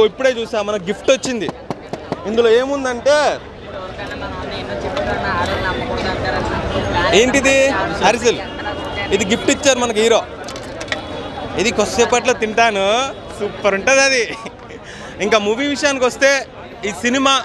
ఇప్పుడే చూసా మన గిఫ్ట్ వచ్చింది ఇందులో ఏముందంటే ఏంటిది అరిసెల్ ఇది గిఫ్ట్ ఇచ్చారు మనకి హీరో ఇది కొద్దిసేపట్లో తింటాను సూపర్ ఉంటుంది అది ఇంకా మూవీ విషయానికి వస్తే ఈ సినిమా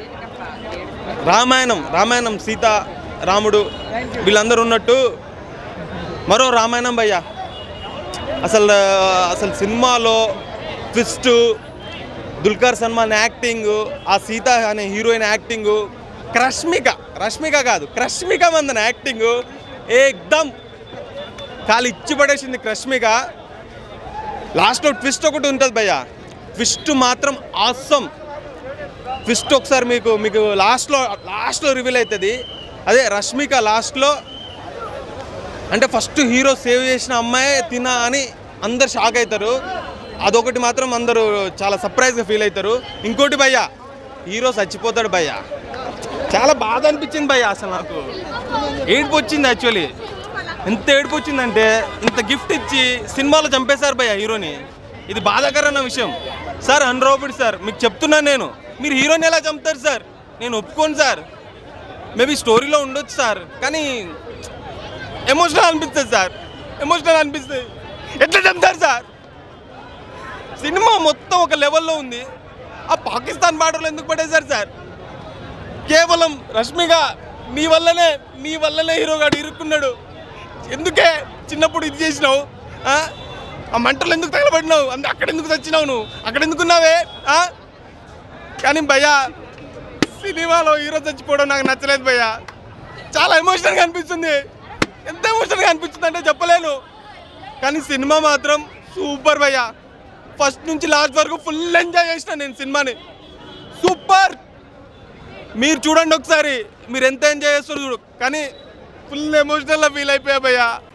రామాయణం రామాయణం సీత రాముడు వీళ్ళందరూ ఉన్నట్టు మరో రామాయణం భయ్యా అసలు అసలు సినిమాలో ట్విస్ట్ దుల్కర్ సల్మాన్ యాక్టింగ్ ఆ సీత అనే హీరోయిన్ యాక్టింగ్ రష్మిక రష్మిక కాదు క్రష్మిక మందన యాక్టింగ్ ఏకదమ్ కాలు ఇచ్చి పడేసింది క్రష్మిక లాస్ట్లో ట్విస్ట్ ఒకటి ఉంటుంది భయ్య ట్విస్ట్ మాత్రం ఆసమ్ ట్విస్ట్ ఒకసారి మీకు మీకు లాస్ట్లో లాస్ట్లో రివీల్ అవుతుంది అదే రష్మిక లాస్ట్లో అంటే ఫస్ట్ హీరో సేవ్ చేసిన అమ్మాయి తిన అని అందరు షాక్ అవుతారు అదొకటి మాత్రం అందరూ చాలా సర్ప్రైజ్గా ఫీల్ అవుతారు ఇంకోటి భయ్య హీరో చచ్చిపోతాడు భయ్య చాలా బాధ అనిపించింది భయ్య అసలు నాకు ఏడుపు వచ్చింది యాక్చువల్లీ ఎంత ఏడుపు వచ్చిందంటే ఇంత గిఫ్ట్ ఇచ్చి సినిమాలో చంపేశారు భయ్య హీరోని ఇది బాధాకరమైన విషయం సార్ అన్రోబుడ్ సార్ మీకు చెప్తున్నాను నేను మీరు హీరోని ఎలా చంపుతారు సార్ నేను ఒప్పుకోను సార్ మేబీ స్టోరీలో ఉండొచ్చు సార్ కానీ ఎమోషనల్ అనిపిస్తుంది సార్ ఎమోషనల్ అనిపిస్తుంది ఎట్లా చంపుతారు సార్ సినిమా మొత్తం ఒక లెవెల్లో ఉంది ఆ పాకిస్తాన్ బార్డర్లో ఎందుకు పడేశారు సార్ కేవలం రష్మిగా నీ వల్లనే నీ వల్లనే హీరో గాడు ఇరుక్కున్నాడు ఎందుకే చిన్నప్పుడు ఇది చేసినావు ఆ? ఆ మంటలు ఎందుకు తగలబడినావు అందు అక్కడ ఎందుకు చచ్చినావు నువ్వు అక్కడ ఎందుకున్నావే ఆ? కానీ భయ్యా సినిమాలో హీరో చచ్చిపోవడం నాకు నచ్చలేదు భయ్యా చాలా ఎమోషనల్గా అనిపిస్తుంది ఎంత ఎమోషనల్గా అనిపిస్తుంది అంటే చెప్పలేను కానీ సినిమా మాత్రం సూపర్ భయ్యా ఫస్ట్ నుంచి లాస్ట్ వరకు ఫుల్ ఎంజాయ్ చేసిన నేను సినిమాని సూపర్ మీరు చూడండి ఒకసారి మీరు ఎంత ఎంజాయ్ చేస్తారు చూడు కానీ ఫుల్ ఎమోషనల్గా ఫీల్ అయిపోయా భయ్యా